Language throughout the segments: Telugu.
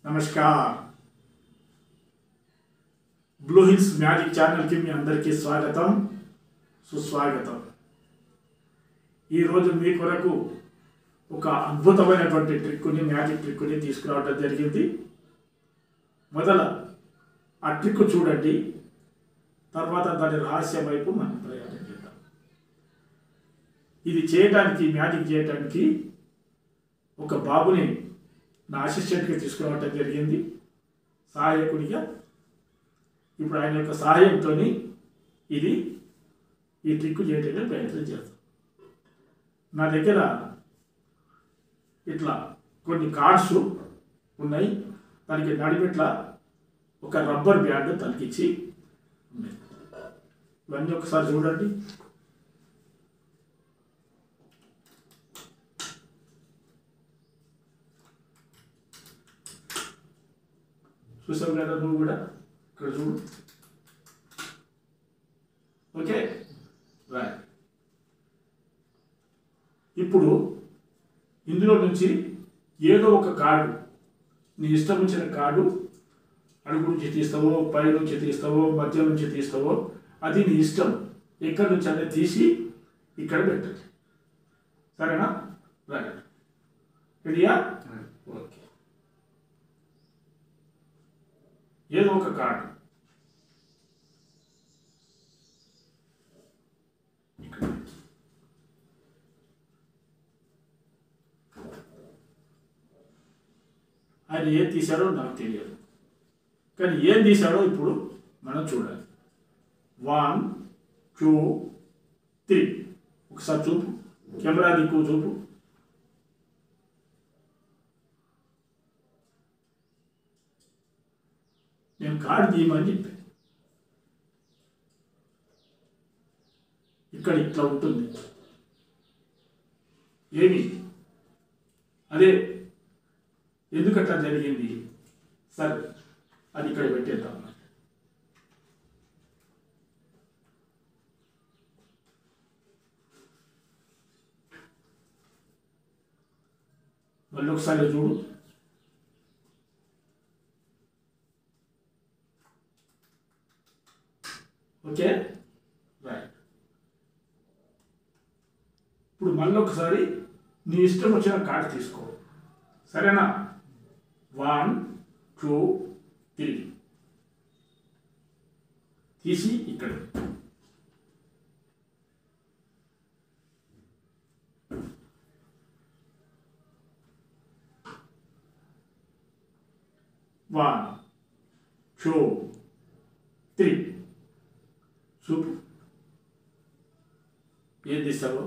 నమస్కార్ బ్లూ హిల్స్ మ్యాజిక్ ఛానల్కి మీ అందరికీ స్వాగతం సుస్వాగతం ఈరోజు మీ కొరకు ఒక అద్భుతమైనటువంటి ట్రిక్కుని మ్యాజిక్ ట్రిక్కుని తీసుకురావడం జరిగింది మొదల ఆ ట్రిక్ చూడండి తర్వాత దాని రహస్యం వైపు మనం ప్రయాణం చేద్దాం ఇది చేయడానికి మ్యాజిక్ చేయడానికి ఒక బాబుని నా అసిస్టెంట్కి తీసుకురావటం జరిగింది సహాయకుడిగా ఇప్పుడు ఆయన యొక్క సహాయంతో ఇది ఈ ట్రిక్ చేయడానికి ప్రయత్నం చేస్తాం నా దగ్గర ఇట్లా కొన్ని కార్డ్స్ ఉన్నాయి దానికి నడిపెట్ల ఒక రబ్బర్ బ్యాండ్ తలికిచ్చి ఉన్నాయి ఇవన్నీ ఒకసారి చూడండి చూసావు కదా నువ్వు కూడా ఇక్కడ చూడు ఓకే రైట్ ఇప్పుడు ఇందులో నుంచి ఏదో ఒక కార్డు నీ ఇష్టం వచ్చిన కార్డు అడుగు నుంచి తీస్తావో పై నుంచి తీస్తావో మధ్య నుంచి తీస్తావో అది నీ ఇష్టం ఎక్కడి నుంచి అనేది తీసి ఇక్కడ పెట్టండి సరేనా రైట్ రెడీయా ఓకే ఏదో ఒక కార్డు ఇక్కడ పెట్టి. ఆయన ఏం తీశాడో నాకు తెలియదు కానీ ఏం తీశాడో ఇప్పుడు మనం చూడాలి వన్ టూ త్రీ ఒకసారి చూపు కెమెరా దిక్కు చూపు నేను కార్డు తీయమని చెప్పాను ఇక్కడ ఇట్లా ఉంటుంది ఏమి అదే ఎందుకు అట్లా జరిగింది సరే అది ఇక్కడ పెట్టేద్దాం మళ్ళీ ఒకసారి చూడు ఓకే రైట్ ఇప్పుడు మళ్ళీ ఒకసారి నీ ఇష్టం వచ్చిన కార్డు తీసుకో సరేనా వన్ టూ త్రీ తీసి ఇక్కడ పెట్టు. వన్ టూ త్రీ చూపు ఏం తీసావు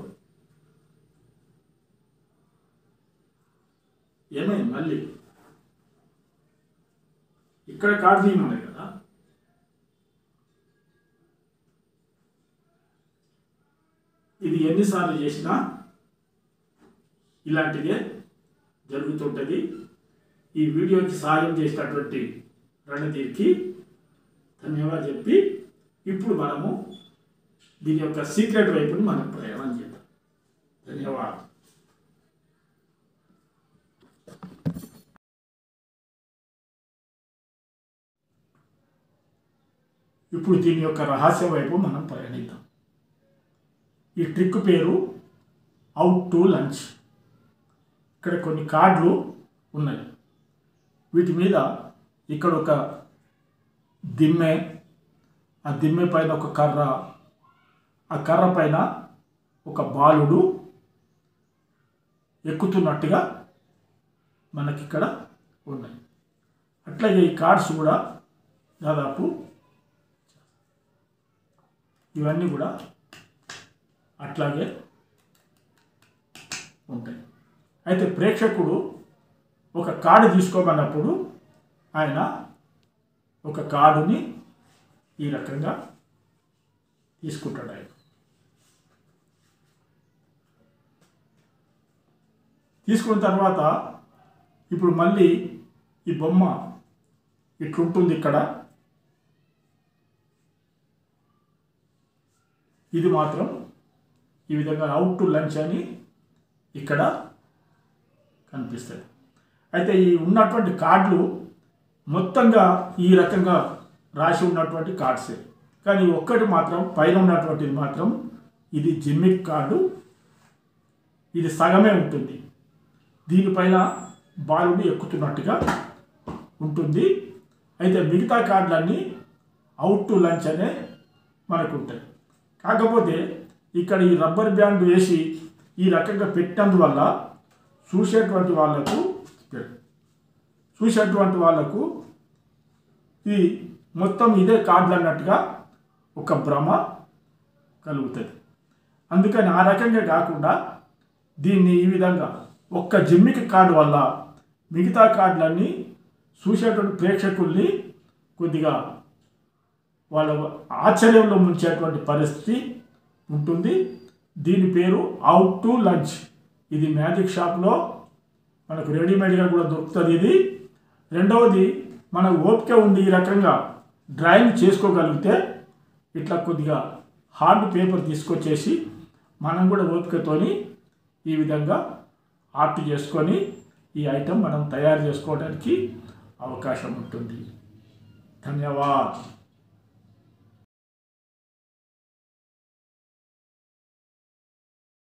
ఏమైంది మళ్ళీ ఇక్కడ కార్డు తీయమన్నాయి కదా ఇది ఎన్నిసార్లు చేసినా ఇలాంటిదే జరుగుతుంటుంది ఈ వీడియోకి సహాయం చేసినటువంటి రణధీర్కి ధన్యవాదాలు చెప్పి ఇప్పుడు మనము దీని యొక్క సీక్రెట్ వైపుని మనం ప్రయాణం చేద్దాం ధన్యవాదాలు ఇప్పుడు దీని యొక్క రహస్య వైపు మనం ప్రయాణిద్దాం ఈ ట్రిక్ పేరు అవుట్ టు లంచ్ ఇక్కడ కొన్ని కార్డులు ఉన్నాయి వీటి మీద ఇక్కడ ఒక దిమ్మె ఆ దిమ్మె పైన ఒక కర్ర ఆ కర్ర పైన ఒక బాలుడు ఎక్కుతున్నట్టుగా మనకి ఇక్కడ ఉన్నాయి అట్లాగే ఈ కార్డ్స్ కూడా దాదాపు ఇవన్నీ కూడా అట్లాగే ఉంటాయి అయితే ప్రేక్షకుడు ఒక కార్డు తీసుకోమన్నప్పుడు ఆయన ఒక కార్డుని ఈ రకంగా తీసుకుంటాడు ఆయన తీసుకున్న తర్వాత ఇప్పుడు మళ్ళీ ఈ బొమ్మ ఇట్లుంటుంది ఇక్కడ ఇది మాత్రం ఈ విధంగా అవుట్ టు లంచ్ అని ఇక్కడ కనిపిస్తుంది అయితే ఈ ఉన్నటువంటి కార్డులు మొత్తంగా ఈ రకంగా రాసి ఉన్నటువంటి కార్డ్సే కానీ ఒక్కటి మాత్రం పైన ఉన్నటువంటిది మాత్రం ఇది జిమ్మిక్ కార్డు ఇది సగమే ఉంటుంది దీనిపైన బాలుడు ఎక్కుతున్నట్టుగా ఉంటుంది అయితే మిగతా కార్డులన్నీ అవుట్ టు లంచ్ అనే మనకు ఉంటాయి కాకపోతే ఇక్కడ ఈ రబ్బర్ బ్యాండ్ వేసి ఈ రకంగా పెట్టినందువల్ల చూసేటువంటి వాళ్ళకు చూసేటువంటి వాళ్ళకు ఈ మొత్తం ఇదే కార్డులు అన్నట్టుగా ఒక భ్రమ కలుగుతుంది అందుకని ఆ రకంగా కాకుండా దీన్ని ఈ విధంగా ఒక్క జిమ్మికి కార్డు వల్ల మిగతా కార్డులన్నీ చూసేటువంటి ప్రేక్షకుల్ని కొద్దిగా వాళ్ళ ఆశ్చర్యంలో ముంచేటువంటి పరిస్థితి ఉంటుంది దీని పేరు అవుట్ టు లంచ్ ఇది మ్యాజిక్ షాప్లో మనకు రెడీమేడ్గా కూడా దొరుకుతుంది ఇది రెండవది మన ఓపిక ఉండి ఈ రకంగా డ్రాయింగ్ చేసుకోగలిగితే ఇట్లా కొద్దిగా హార్డ్ పేపర్ తీసుకొచ్చేసి మనం కూడా ఓపికతోని ఈ విధంగా ఆర్ట్ చేసుకొని ఈ ఐటెం మనం తయారు చేసుకోవడానికి అవకాశం ఉంటుంది ధన్యవాద్